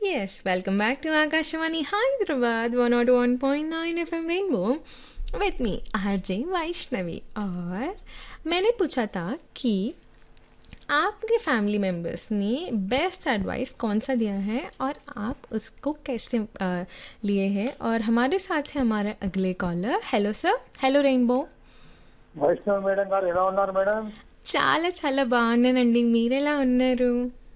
Yes, welcome back to Akashvani Hyderabad 101.9 FM Rainbow with me RJ Vaishnavi और मैंने पूछा था कि आपके फैमिली मेम्बर्स ने बेस्ट एडवाइस कौन सा दिया है और आप उसको कैसे अ, लिए हैं और हमारे साथ है हमारा अगले caller hello sir hello rainbow Vaishnav madam garu ఎలా ఉన్నారు మేడం చాలా చాలా బాగున్నానండి మీరెలా ఉన్నారు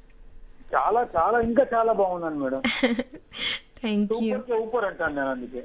చాలా చాలా ఇంకా చాలా బాగున్నాను మేడం థ్యాంక్ యూ సూపర్ కి ఊపర్ అంటాను నేను అందుకే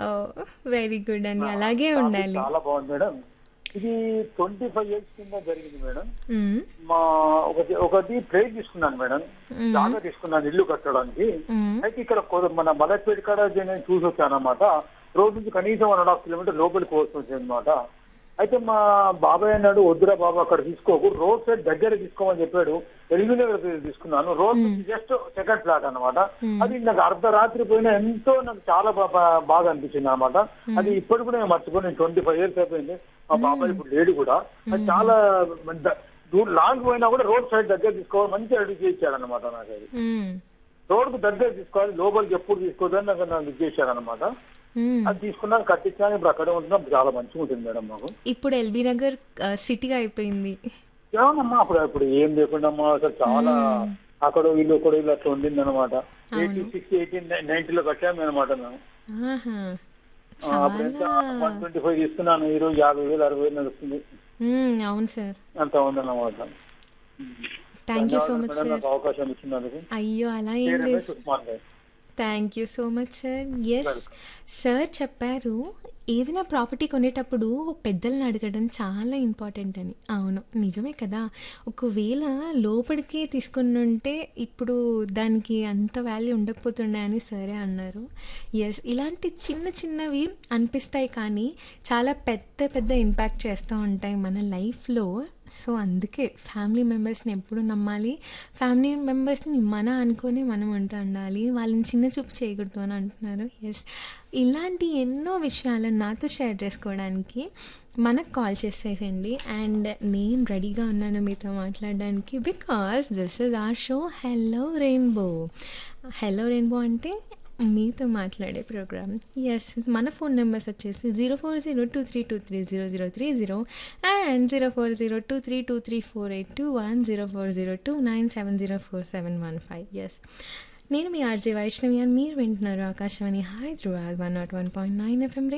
వెరీ గుడ్ అండి అలాగే చాలా- ఉండాలి చాలా బాగుంది మేడం ఇది ట్వంటీ ఫైవ్ ఇయర్స్ కింద జరిగింది మేడం మ్మ్. మా ఒకటి ఒకటి ప్లేట్ తీసుకున్నాను మేడం మ్మ్. జాగా తీసుకున్నాను ఇల్లు కట్టడానికి మ్మ్. అయితే ఇక్కడ కొ- మన మలక్పేట కాడ నేను చూసి వచ్చాను అనమాట రోడ్ నుంచి కనీసం వన్ అండ్ హాఫ్ కిలోమీటర్ లోపలికి వస్తుంది అనమాట అయితే మా బాబాయ్ అన్నాడు వద్దురా బాబు అక్కడ తీసుకోకు రోడ్ సైడ్ దగ్గర తీసుకోమని చెప్పాడు ఎల్బీ నగర్ తీసుకున్నాను రోడ్ జస్ట్ సెకండ్ ఫ్లాట్ అన్నమాట అది నాకు అర్ధరాత్రి పోయినా ఎంతో నాకు చాలా బా- బా- బాగా అనిపించింది అనమాట అది ఇప్పటికి కూడా నేను మర్చిపోయి ట్వంటీ ఫైవ్ ఇయర్స్ అయిపోయింది మా బాబాయ్ ఇప్పుడు లేడు కూడా అది చాలా ద- దూరం లాంగ్ పోయినా కూడా రోడ్ సైడ్ దగ్గర తీసుకోవాలి మంచి అడిగి చేయించాడు అనమాట నాకు అది మ్మ్. రోడ్కు దగ్గర తీసుకోవాలి లోపలికి ఎప్పుడు తీసుకోవద్దని నాకు నాకు ఇది చేశాడు అనమాట మ్మ్. అది తీసుకున్నాను కట్టించాను ఇప్పుడు అక్కడే ఉంటున్నాం చాలా మంచిగా ఉంటుంది మేడం మాకు ఇప్పుడు ఎల్బీ నగర్ సిటీగా అయిపోయింది ఏమన్నమ్మా అప్పుడు అప్పుడు ఏం లేకుండా అమ్మా అసలు చాలా అక్కడ వీళ్ళు కూడా వీళ్ళు అట్లా ఉండింది అనమాట ఎయిటీ సిక్స్ ఎయిటీన్ నైన్టీలో కట్టాము అనమాట మేము ఆహా ఆ, అప్పుడు ఎంత చాలా వన్ ట్వంటీ ఫైవ్ తీసుకున్నాను ఈ రోజు యాభై వేలు అరవై వేలు నడుస్తుంది మ్మ్, అవును సార్ అంత ఉందన్నమాట thank you so much madam, sir నాకు అవకాశం ఇచ్చినందుకు అయ్యో అలా ఏం పేరు లేదు Ramesh Usman garu. Thank you so much sir yes sir చెప్పారు ఏదైనా ప్రాపర్టీ కొనేటప్పుడు పెద్దల్ని అడగడం చాలా ఇంపార్టెంట్ అని అవును నిజమే కదా ఒకవేళ లోపలికి తీసుకుని ఉంటే ఇప్పుడు దానికి అంత వాల్యూ ఉండకపోతుండే అని సరే అన్నారు ఎస్ ఇలాంటి చిన్న చిన్నవి అనిపిస్తాయి కానీ చాలా పెద్ద పెద్ద ఇంపాక్ట్ చేస్తూ ఉంటాయి మన లైఫ్లో సో అందుకే ఫ్యామిలీ మెంబర్స్ని ఎప్పుడు నమ్మాలి ఫ్యామిలీ మెంబర్స్ని మన అనుకొని మనం ఉంటూ ఉండాలి వాళ్ళని చిన్న చూపు చేయకూడదు అని అంటున్నారు ఎస్ ఇలాంటి ఎన్నో విషయాలను నాతో షేర్ చేసుకోవడానికి మనకు కాల్ చేసేసండి అండ్ నేను రెడీగా ఉన్నాను మీతో మాట్లాడడానికి because this is our show hello rainbow hello rainbow అంటే మీతో మాట్లాడే ప్రోగ్రామ్ ఎస్ మన ఫోన్ నెంబర్స్ వచ్చేసి zero four zero two three two three zero zero three zero and zero four zero two three two three four eight two one zero four zero two nine seven zero four seven one five yes నేను మీ RJ Vaishnavi అని మీరు వింటున్నారు Akashvani Hyderabad one not one point nine FM